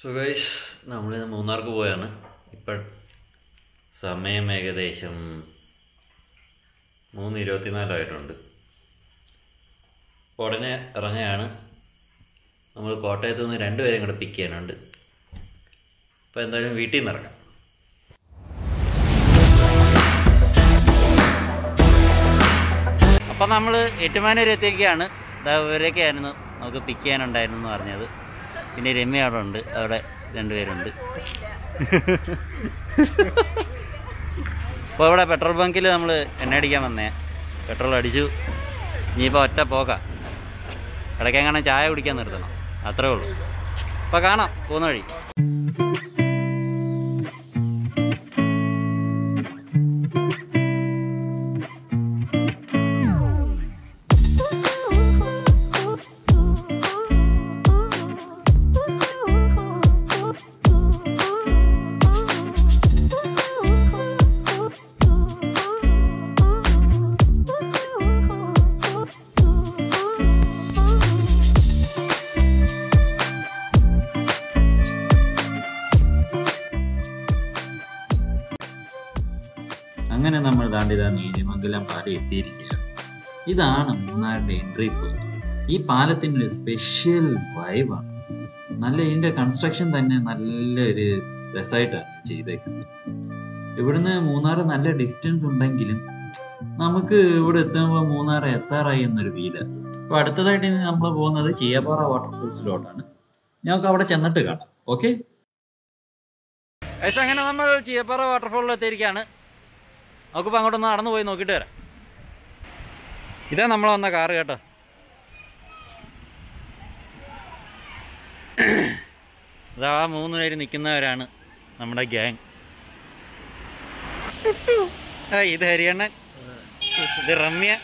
സുഖേഷ് നമ്മളിന്ന് മൂന്നാർക്ക് പോയാണ് ഇപ്പം സമയം ഏകദേശം മൂന്ന് ഇരുപത്തിനാലായിട്ടുണ്ട് അപ്പോൾ ഉടനെ ഇറങ്ങുകയാണ് നമ്മൾ കോട്ടയത്ത് നിന്ന് രണ്ടുപേരും കൂടെ പിക്ക് ചെയ്യാനുണ്ട് അപ്പോൾ എന്തായാലും വീട്ടിൽ നിന്ന് ഇറങ്ങാം അപ്പം നമ്മൾ ഏറ്റുമാനൂർ എത്തിയൊക്കെയാണ് ഇതാ ഇവരൊക്കെയായിരുന്നു നമുക്ക് പിക്ക് ചെയ്യാനുണ്ടായിരുന്നു എന്ന് പറഞ്ഞത് പിന്നെ രമ്യ അവിടെ ഉണ്ട് അവിടെ രണ്ടുപേരുണ്ട് അപ്പോൾ ഇവിടെ പെട്രോൾ ബങ്കിൽ നമ്മൾ എണ്ണ അടിക്കാൻ വന്നേ പെട്രോൾ അടിച്ചു ഇനിയിപ്പോൾ ഒറ്റ പോക്ക ഇടയ്ക്കെങ്ങനെ ചായ കുടിക്കാൻ നിർത്തണം അത്രേ ഉള്ളൂ അപ്പോൾ കാണാം പോകുന്ന വഴി അങ്ങനെ നമ്മൾ ദാണ്ടിത നീതിമംഗലം പാലം എത്തിയിരിക്കുകയാണ് ഇതാണ് മൂന്നാറിന്റെ എൻട്രി പോയിന്റ് ഈ പാലത്തിന് ഒരു സ്പെഷ്യൽ വൈബാണ് നല്ല ഇതിന്റെ കൺസ്ട്രക്ഷൻ തന്നെ നല്ലൊരു രസമായിട്ടാണ് ചെയ്തേക്കുന്നത് ഇവിടുന്ന് മൂന്നാർ നല്ല ഡിസ്റ്റൻസ് ഉണ്ടെങ്കിലും നമുക്ക് ഇവിടെ എത്തുമ്പോൾ മൂന്നാർ എത്താറായി എന്നൊരു ഫീല അപ്പൊ അടുത്തതായിട്ട് ഇനി നമ്മൾ പോകുന്നത് ചിയപ്പാറ വാട്ടർഫോൾസിലോട്ടാണ് ഞങ്ങൾക്ക് അവിടെ ചെന്നിട്ട് കാണാം ഓക്കെ അങ്ങനെ നമ്മൾ ചിയപ്പാറ വാട്ടർഫോളിൽ എത്തിയിരിക്കുകയാണ് നമുക്കിപ്പോൾ അങ്ങോട്ടൊന്ന് നടന്നു പോയി നോക്കിയിട്ട് വരാം ഇതാ നമ്മൾ വന്ന കാറ് കേട്ടോ ഇതാ ആ മൂന്ന് പേര് നിൽക്കുന്നവരാണ് നമ്മുടെ ഗ്യാങ് ആ ഇത് ഹരിയണ്ണൻ ഇത് Ramya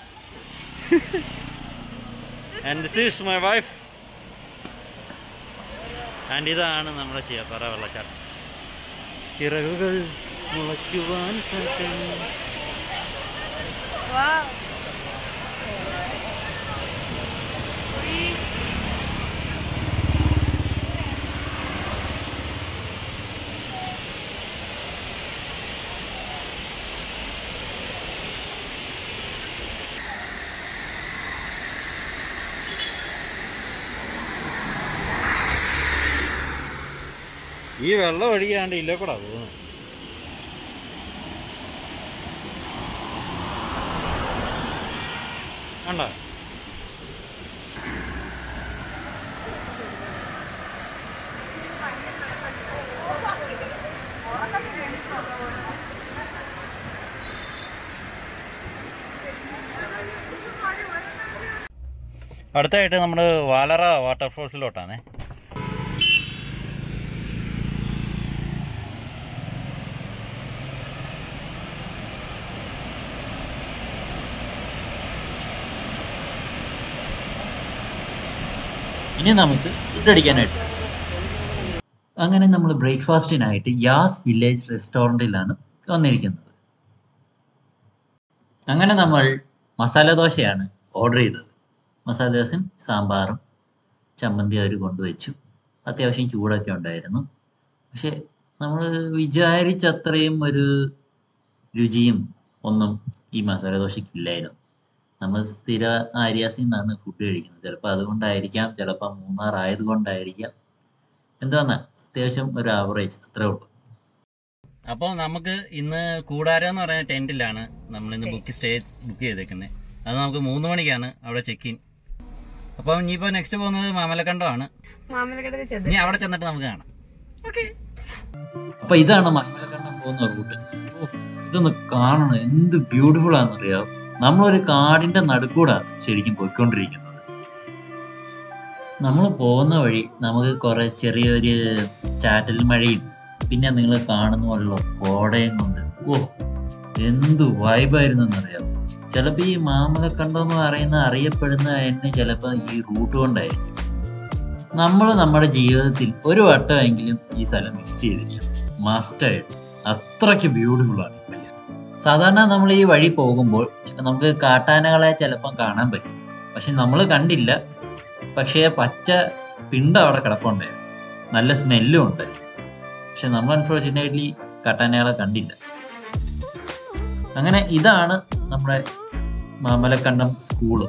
and this is my wife and ഇതാണ് നമ്മുടെ ചിയപ്പാറ വെള്ളച്ചാട്ടം ചിറകുകൾ മുളയ്ക്കുവാൻ കാക്കുന്നു ഈ വെള്ളം ഒഴുകിയാണ്ട് ഇല്ല കൂടാ പോകുന്നത് കണ്ടോ അടുത്തായിട്ട് നമ്മൾ വാലറ വാട്ടർഫോൾസിലോട്ടാണേ ഇനി നമുക്ക് ഫുഡ് അടിക്കാനായിട്ട് അങ്ങനെ നമ്മൾ ബ്രേക്ക്ഫാസ്റ്റിനായിട്ട് യാസ് വില്ലേജ് റെസ്റ്റോറൻറ്റിലാണ് വന്നിരിക്കുന്നത് അങ്ങനെ നമ്മൾ മസാല ദോശയാണ് ഓർഡർ ചെയ്തത് മസാല ദോശയും സാമ്പാറും ചമ്മന്തി അവർ കൊണ്ടുവച്ചു അത്യാവശ്യം ചൂടൊക്കെ ഉണ്ടായിരുന്നു പക്ഷെ നമ്മൾ വിചാരിച്ചത്രയും ഒരു രുചിയും ഒന്നും ഈ മസാല ദോശയ്ക്കില്ലായിരുന്നു നമ്മൾ സ്ഥിര ആര്യാസിൽ നിന്നാണ് ഫുഡ് കഴിക്കുന്നത് ചിലപ്പോൾ അതുകൊണ്ടായിരിക്കാം ചിലപ്പോൾ മൂന്നാർ ആയതുകൊണ്ടായിരിക്കാം എന്താന്നാ അത്യാവശ്യം ഒരു ആവറേജ് അത്രേ ഉള്ളൂ അപ്പോൾ നമുക്ക് ഇന്ന് കൂടാരം എന്ന് പറയുന്ന ടെന്റിലാണ് നമ്മൾ ഇന്ന് ബുക്ക് സ്റ്റേ ബുക്ക് ചെയ്തേക്കുന്നത് അത് നമുക്ക് മൂന്ന് മണിക്കാണ് അവിടെ ചെക്ക് ഇൻ അപ്പോൾ ഇനിയിപ്പോൾ നെക്സ്റ്റ് പോകുന്നത് മാമലക്കണ്ടമാണ് മാമലക്കടത്ത് ചെന്ന് ഇനി അവിടെ ചെന്നിട്ട് നമുക്ക് കാണാം അപ്പൊ ഇതാണ് മാമലക്കണ്ടം പോകുന്ന റൂട്ട് ഓ ഇതൊന്ന് കാണണം എന്ത് ബ്യൂട്ടിഫുൾ ആണെന്നറിയാം നമ്മളൊരു കാടിന്റെ നടുക്കൂടാണ് ശരിക്കും പോയിക്കൊണ്ടിരിക്കുന്നത് നമ്മൾ പോകുന്ന വഴി നമുക്ക് കുറെ ചെറിയൊരു ചാറ്റൽ മഴയും പിന്നെ നിങ്ങൾ കാണുന്ന പോലുള്ള കോടയും കൊണ്ട് ഓ എന്ത് വൈബായിരുന്നു എന്നറിയാം ചിലപ്പോൾ ഈ മാമലക്കണ്ടം എന്ന് പറയുന്ന അറിയപ്പെടുന്ന എന്നെ ചിലപ്പോൾ ഈ റൂട്ട് കൊണ്ടായിരിക്കും നമ്മൾ നമ്മുടെ ജീവിതത്തിൽ ഒരു വട്ടമെങ്കിലും ഈ സ്ഥലം വിസിറ്റ് ചെയ്തിരിക്കും മസ്റ്റായിട്ട് അത്രയ്ക്ക് ബ്യൂട്ടിഫുൾ ആണ് പ്ലേസ് സാധാരണ നമ്മൾ ഈ വഴി പോകുമ്പോൾ നമുക്ക് കാട്ടാനകളെ ചിലപ്പം കാണാൻ പറ്റും പക്ഷെ നമ്മൾ കണ്ടില്ല പക്ഷേ പച്ച പിണ്ടം അവിടെ കിടപ്പുണ്ടായിരുന്നു നല്ല സ്മെല്ലും ഉണ്ടായിരുന്നു പക്ഷെ നമ്മൾ അൺഫോർച്ചുനേറ്റ്ലി കട്ടാനകളെ കണ്ടില്ല അങ്ങനെ ഇതാണ് നമ്മുടെ മാമലക്കണ്ടം സ്കൂള്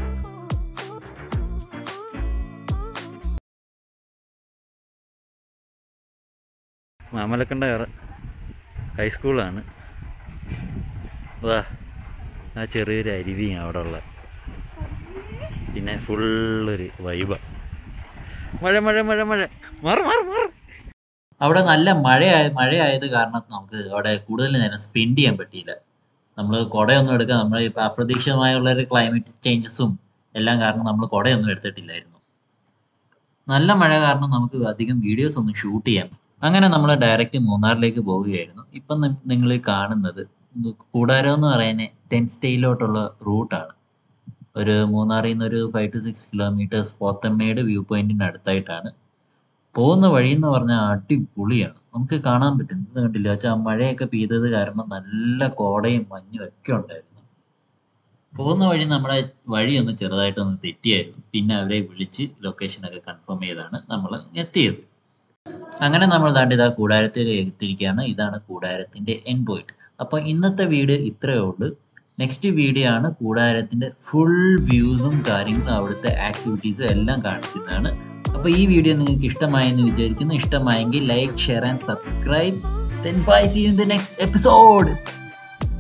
മാമലക്കണ്ട ഹൈസ്കൂളാണ് വാ ആ ചെറിയൊരു അരുവിയും അവിടെ ഉള്ള പിന്നെ ഫുള്ളൊരു വൈബ മഴ മഴ മഴ മഴ മാറ് മാറ് മാറ് അവിടെ നല്ല മഴയായ മഴയായത് കാരണം നമുക്ക് അവിടെ കൂടുതൽ നേരം സ്പെൻഡ് ചെയ്യാൻ പറ്റിയില്ല നമ്മൾ കുടയൊന്നും എടുക്കാൻ നമ്മൾ ഇപ്പം അപ്രതീക്ഷിതമായുള്ള ഒരു ക്ലൈമറ്റ് ചേഞ്ചസും എല്ലാം കാരണം നമ്മൾ കുടയൊന്നും എടുത്തിട്ടില്ലായിരുന്നു നല്ല മഴ കാരണം നമുക്ക് അധികം വീഡിയോസ് ഒന്നും ഷൂട്ട് ചെയ്യാം അങ്ങനെ നമ്മൾ ഡയറക്റ്റ് മൂന്നാറിലേക്ക് പോവുകയായിരുന്നു ഇപ്പം നിങ്ങൾ കാണുന്നത് കൂടാരം എന്ന് പറയുന്നത് ടെൻ സ്റ്റേയിലോട്ടുള്ള റൂട്ടാണ് ഒരു മൂന്നാറിൽ നിന്ന് ഒരു ഫൈവ് ടു സിക്സ് കിലോമീറ്റേഴ്സ് പോത്തമ്മയുടെ വ്യൂ പോയിന്റിന് അടുത്തായിട്ടാണ് പോകുന്ന വഴി എന്ന് പറഞ്ഞാൽ അടിപൊളിയാണ് നമുക്ക് കാണാൻ പറ്റും ഇത് കണ്ടില്ല വെച്ചാൽ മഴയൊക്കെ പെയ്തത് കാരണം നല്ല കോടയും മഞ്ഞും ഒക്കെ ഉണ്ടായിരുന്നു പോകുന്ന വഴി നമ്മുടെ വഴി ഒന്ന് ചെറുതായിട്ടൊന്ന് തെറ്റിയായിരുന്നു പിന്നെ അവരെ വിളിച്ച് ലൊക്കേഷൻ ഒക്കെ കൺഫേം ചെയ്താണ് നമ്മൾ എത്തിയത് അങ്ങനെ നമ്മൾ ദാണ്ട് ഇതാ കൂടാരത്തിൽ എത്തിയിരിക്കുകയാണ് ഇതാണ് കൂടാരത്തിന്റെ എൻ പോയിന്റ് അപ്പൊ ഇന്നത്തെ വീഡിയോ ഇത്രയേ ഉള്ളൂ നെക്സ്റ്റ് വീഡിയോ ആണ് കൂടാരത്തിന്റെ ഫുൾ വ്യൂസും കാര്യങ്ങളും അവിടുത്തെ ആക്ടിവിറ്റീസും എല്ലാം കാണിക്കുന്നതാണ് അപ്പൊ ഈ വീഡിയോ നിങ്ങൾക്ക് ഇഷ്ടമായെന്ന് വിചാരിക്കുന്നു ഇഷ്ടമായെങ്കിൽ like share and subscribe then bye see you in the next episode